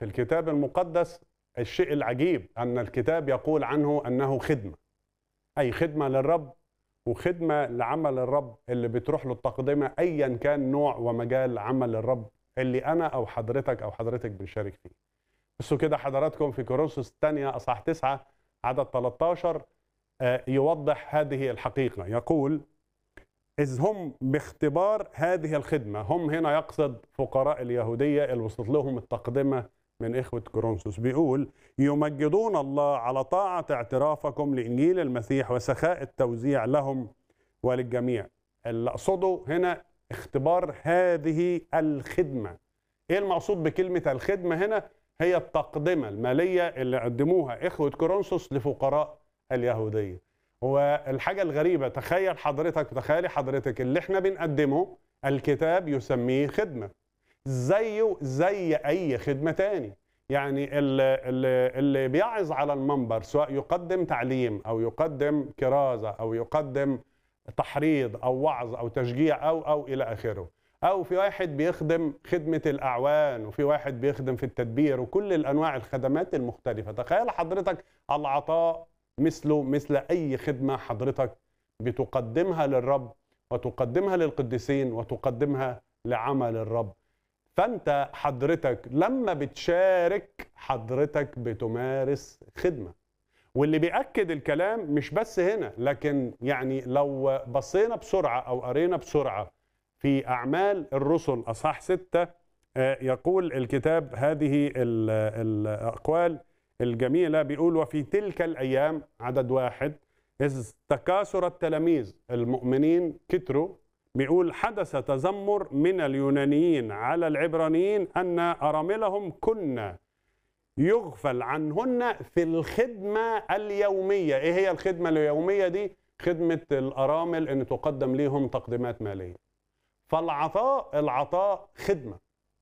في الكتاب المقدس الشيء العجيب أن الكتاب يقول عنه أنه خدمة أي خدمة للرب وخدمة لعمل الرب اللي بتروح له التقدمة أيا كان نوع ومجال عمل الرب اللي أنا أو حضرتك أو حضرتك بنشارك فيه بصوا كده حضراتكم في كورنثوس الثانية أصحاح 9 عدد 13 آه، يوضح هذه الحقيقة يقول إذ هم باختبار هذه الخدمة هم هنا يقصد فقراء اليهودية اللي وصلت لهم التقدمة من إخوة كورنثوس بيقول يمجدون الله على طاعة اعترافكم لإنجيل المسيح وسخاء التوزيع لهم وللجميع اللي أقصده هنا اختبار هذه الخدمة إيه المقصود بكلمة الخدمة هنا هي التقدمة المالية اللي قدموها إخوة كورنثوس لفقراء اليهودية والحاجة الغريبة تخيل حضرتك تخيلي حضرتك اللي احنا بنقدمه الكتاب يسميه خدمة زيه زي أي خدمة تاني يعني اللي, اللي, اللي بيعظ على المنبر سواء يقدم تعليم أو يقدم كرازة أو يقدم تحريض أو وعظ أو تشجيع أو أو إلى آخره أو في واحد بيخدم خدمة الأعوان وفي واحد بيخدم في التدبير وكل الأنواع الخدمات المختلفة تخيل حضرتك العطاء مثله مثل أي خدمة حضرتك بتقدمها للرب وتقدمها للقديسين وتقدمها لعمل الرب فأنت حضرتك لما بتشارك حضرتك بتمارس خدمة واللي بيأكد الكلام مش بس هنا لكن يعني لو بصينا بسرعة أو قرينا بسرعة في أعمال الرسل أصحاح ستة آه، يقول الكتاب هذه ال- الأقوال الجميلة بيقول وفي تلك الأيام عدد واحد إذ تكاثر التلاميذ المؤمنين كتروا بيقول حدث تذمر من اليونانيين على العبرانيين أن أراملهم كنا يغفل عنهن في الخدمة اليومية إيه هي الخدمة اليومية دي؟ خدمة الأرامل أن تقدم لهم تقديمات مالية فالعطاء العطاء خدمة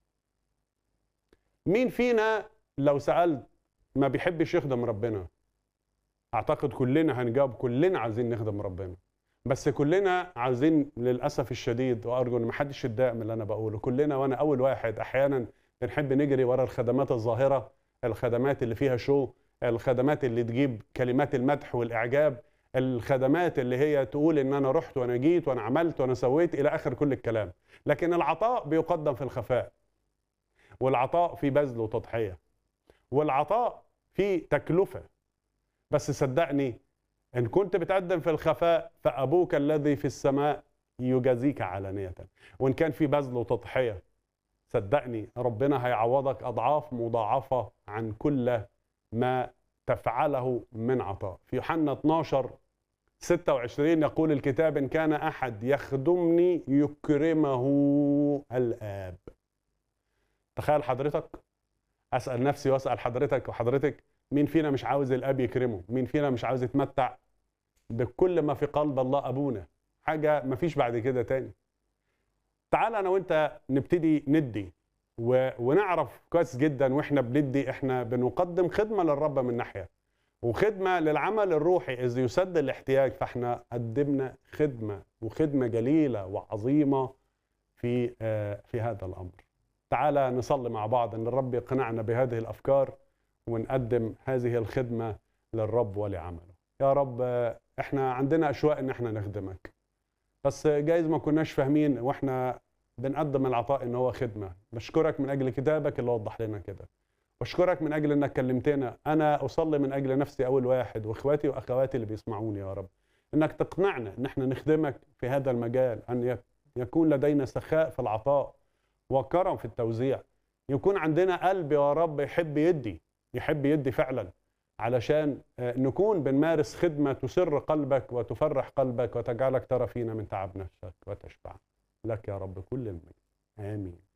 مين فينا لو سألت ما بيحبش يخدم ربنا أعتقد كلنا هنجاوب كلنا عايزين نخدم ربنا بس كلنا عايزين للأسف الشديد وأرجو إن محدش يتضايق من اللي أنا بقوله كلنا وأنا أول واحد أحيانا بنحب نجري ورا الخدمات الظاهرة الخدمات اللي فيها شو الخدمات اللي تجيب كلمات المدح والإعجاب الخدمات اللي هي تقول ان انا رحت وانا جيت وانا عملت وانا سويت الى اخر كل الكلام لكن العطاء بيقدم في الخفاء والعطاء في بذل وتضحيه والعطاء في تكلفه بس صدقني ان كنت بتقدم في الخفاء فابوك الذي في السماء يجازيك علانيه وان كان في بذل وتضحيه صدقني ربنا هيعوضك اضعاف مضاعفه عن كل ما تفعله من عطاء في يوحنا 12 26 يقول الكتاب إن كان أحد يخدمني يكرمه الآب تخيل حضرتك أسأل نفسي وأسأل حضرتك وحضرتك مين فينا مش عاوز الآب يكرمه مين فينا مش عاوز يتمتع بكل ما في قلب الله أبونا حاجة مفيش بعد كده تاني تعال أنا وأنت نبتدي ندي و... ونعرف كويس جدا واحنا بندي احنا بنقدم خدمه للرب من ناحيه وخدمه للعمل الروحي اذ يسد الاحتياج فاحنا قدمنا خدمه وخدمه جليله وعظيمه في آه في هذا الامر. تعالى نصلي مع بعض ان الرب يقنعنا بهذه الافكار ونقدم هذه الخدمه للرب ولعمله. يا رب آه، احنا عندنا اشواق ان احنا نخدمك. بس جايز ما كناش فاهمين واحنا بنقدم العطاء ان هو خدمه بشكرك من اجل كتابك اللي وضح لنا كده بشكرك من اجل انك كلمتنا انا اصلي من اجل نفسي اول واحد واخواتي واخواتي اللي بيسمعوني يا رب انك تقنعنا ان احنا نخدمك في هذا المجال ان يك- يكون لدينا سخاء في العطاء وكرم في التوزيع يكون عندنا قلب يا رب يحب يدي يحب يدي فعلا علشان آه، نكون بنمارس خدمه تسر قلبك وتفرح قلبك وتجعلك ترى فينا من تعب نفسك وتشبع لك يا رب كل المجد آمين